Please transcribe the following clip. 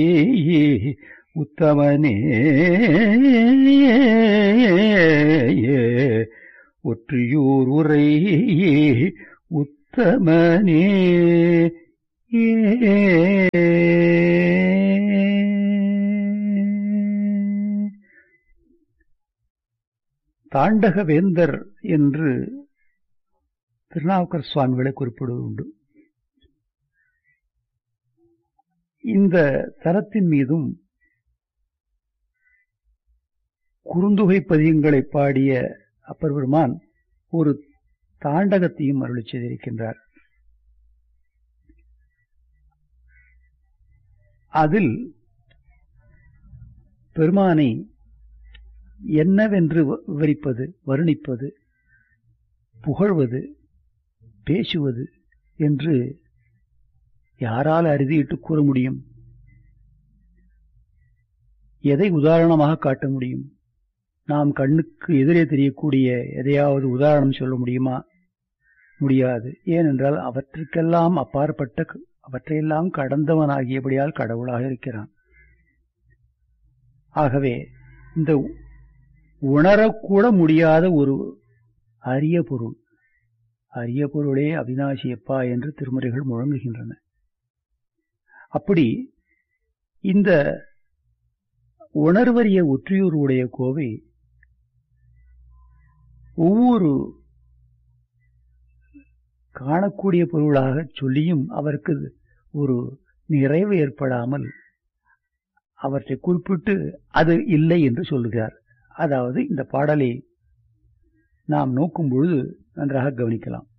உத்தமனே ஒற்றியூர் உரை உத்தமனே தாண்டக வேந்தர் என்று திருநாவுக்கர் சுவாமிகளை குறிப்பிடுவது உண்டு இந்த தலத்தின் மீதும் குறுந்தொகை பதியங்களை பாடிய அப்பர் பெருமான் ஒரு தாண்டகத்தையும் அருளி செய்திருக்கின்றார் அதில் பெருமானை என்னவென்று விவரிப்பது வருணிப்பது புகழ்வது பேசுவது என்று யாரால் அறுதியிட்டு கூற முடியும் எதை உதாரணமாக காட்ட முடியும் நாம் கண்ணுக்கு எதிரே தெரியக்கூடிய எதையாவது உதாரணம் சொல்ல முடியுமா முடியாது ஏனென்றால் அவற்றுக்கெல்லாம் அப்பாற்பட்ட அவற்றையெல்லாம் கடந்தவனாகியபடியால் கடவுளாக இருக்கிறான் ஆகவே இந்த உணரக்கூட முடியாத ஒரு அரிய பொருள் அரிய பொருளே அவினாசியப்பா என்று திருமுறைகள் முழங்குகின்றன அப்படி இந்த உணர்வறிய ஒற்றியூருடைய கோவை ஒவ்வொரு காணக்கூடிய பொருளாக சொல்லியும் அவருக்கு ஒரு நிறைவு ஏற்படாமல் அவற்றை குறிப்பிட்டு அது இல்லை என்று சொல்லுகிறார் அதாவது இந்த பாடலை நாம் நோக்கும் பொழுது நன்றாக கவனிக்கலாம்